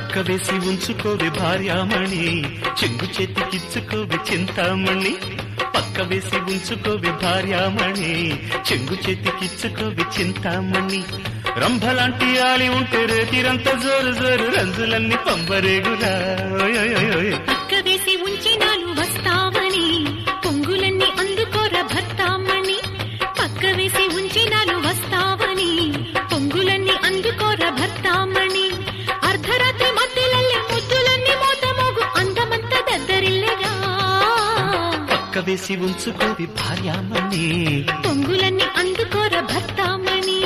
పక్క వేసి ఉంచుకోవి భార్యామణి చెంగు చేతికిచ్చుకోవి చింతామణి పక్క వేసి ఉంచుకోవి భార్యామణి చెంగు చేతికిచ్చుకోవి చింతామణి రంభలాంటి ఆలి ఉంటే రేతిరంత జోరు జోరు రంజులన్నీ పంబరేగురా ఓయ్ ఓయ్ ఓయ్ ఓయ్. పక్క వేసి ఉంచినాను వస్తావని పొంగులన్నీ అందుకోర భర్తామణి పక్క వేసి ఉంచినాను వస్తావని పొంగులన్నీ అందుకోర భర్తామణి అర్ధరాత్రి మధ్యలల్లే ముద్దులన్నీ మోత మోగు అందమంత దద్దరిల్లెగా పక్క వేసి ఉంచుకోవి భార్యామణి పొంగులన్నీ అందుకోర భర్తామణి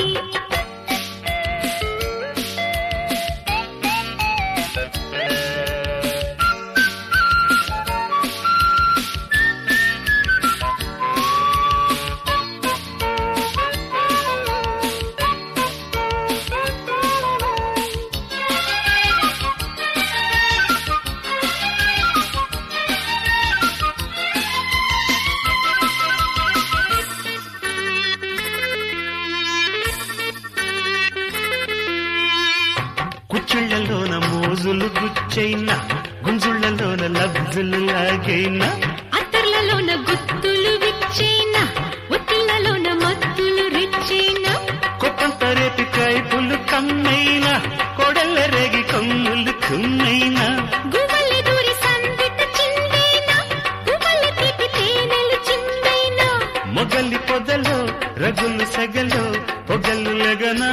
కుచ్చిళ్లలోన మోజులు గుచ్చైనా గుంజుళ్లలోన లబ్జులు లాగైనా అత్తర్లలోన గుత్తులు విచ్చేనా ఒత్తిళ్లలోన మత్తులు రిచ్చేనా కొట్టంత రేపి కైపులు కన్నైనా కొడల్ల రేగి కొమ్ములు కున్నైనా గువ్వలి దూరి సందిట చిందేనా గువ్వలి తీపి తేనెలు చిందేనా మొగలి పొదలో రగులు సగలో పొగలు లగనా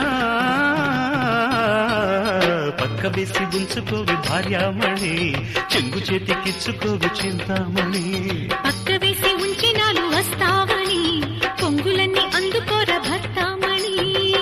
పక్క వేసి ఉంచుకోవి భార్యామణి చెంగు చేతికిచ్చుకోవి చింతామణి పక్క వేసి ఉంచినాలు వస్తావని పొంగులన్నీ అందుకోర భర్తామణి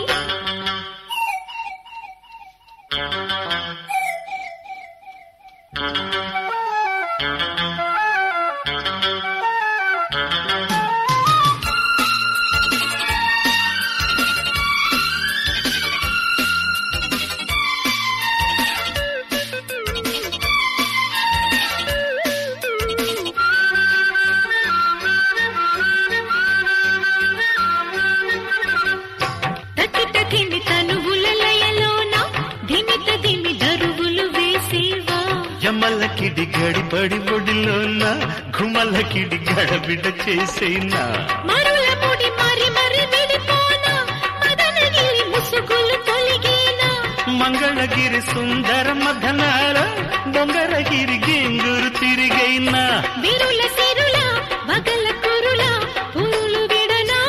తకిట ధిమి తనువుల లయలోన ధిమిత ధిమి దరువులు వేసేవా యమల కిడి గడిపడి ఒడిలోన గుమల కిడి గడబిడ చేసేనా మరుల ముడి మరి మరి విడిపోనా మదనగిరి ముసుగులు తొలిగేనా మంగళగిరి సుందర మధనాల బొంగరగిరి గేంగురు తిరిగైనా విరుల సిరుల వగల కురుల పురులు విడనా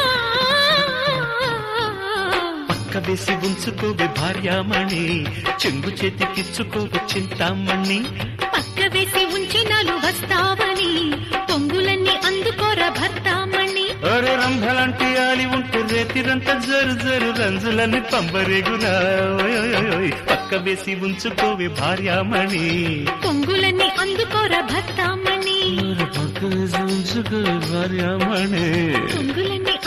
పక్క వేసి ఉంచుకోవి భార్యామణి చెంగు చేతికిచ్చుకోవి చింతామణి పక్క వేసి ఉంచినాలు వస్తావని పొంగులన్నీ అందుకోర భర్తామణి ఒరే రంభలాంటి ఆలి ఉంటే రేతిరంత జరు జరు రంజులని పంబరేగురా ఓయ్ ఓయ్ ఓయ్ ఓయ్. పక్క వేసి ఉంచుకోవి భార్యామణి పొంగులన్నీ అందుకోర భర్తామణి ఒరే పక్క వేసి ఉంచుకోవి భార్యామణి పొంగులన్నీ